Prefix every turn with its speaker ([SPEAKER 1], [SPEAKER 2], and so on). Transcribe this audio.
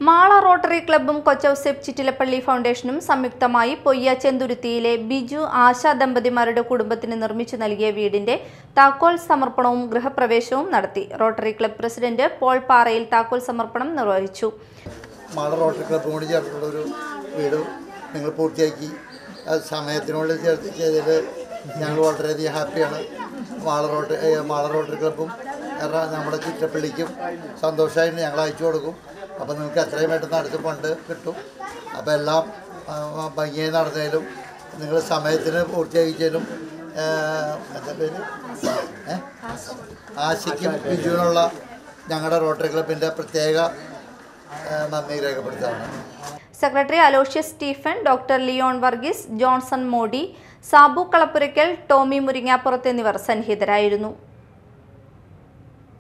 [SPEAKER 1] Mala rotary ക്ലബ്ബും കൊച്ചൌസെപ്പ് ചിറ്റിലപ്പള്ളി ഫൗണ്ടേഷനും സംയുക്തമായി പൊയ്യ ചെന്തുരുത്തിയിലെ ബിജു ആശ ദമ്പതിമാരുടെ കുടുംബത്തിന് നിർമ്മിച്ചു നൽകിയ വീടിന്റെ താക്കോൽ സമർപ്പണവും ഗൃഹപ്രവേശവും നടത്തി റോട്ടറി ക്ലബ്ബ് പ്രസിഡന്റ് പോൾ പാറയിൽ താക്കോൽ സമർപ്പണം നിർവഹിച്ചു
[SPEAKER 2] മാള റോട്ടറി ക്ലബ്ബും കൂടി ചേർത്തുള്ള ഒരു വീട് നിങ്ങൾ പൂർത്തിയാക്കി അത് സമയത്തിനുള്ളിൽ ചേർത്ത് ചെയ്തതിൽ ഞങ്ങൾ വളരെയധികം ഹാപ്പിയാണ് മാള റോട്ടറി ഏ, മാള റോട്ടറി ക്ലബ്ബും കാരണം നമ്മുടെ ചിറ്റപ്പള്ളിക്കും സന്തോഷമായിട്ട് ഞങ്ങൾ അയച്ചു കൊടുക്കും അപ്പോൾ നിങ്ങൾക്ക് എത്രയും പെട്ടെന്ന് അടുത്ത് ഫണ്ട് കിട്ടും അപ്പോൾ എല്ലാം ആ, ആ, ഭംഗിയായി നടന്നതിലും നിങ്ങൾ സമയത്തിന് പൂർത്തിയാക്കിച്ചതിലും ഏ, എന്താ പേര് ഏ? ആശയ്ക്കും ബിജുവിനുള്ള ഞങ്ങളുടെ റോട്ടറി ക്ലബിൻ്റെ പ്രത്യേക ഏ, നന്ദി രേഖപ്പെടുത്താണ്
[SPEAKER 1] secretary Aloysius Stephen doctor Leon Varghese Johnson Mody Sabu Kalappurakkal Tomy Muringapurath എന്നിവർ സന്നിഹിതരായിരുന്നു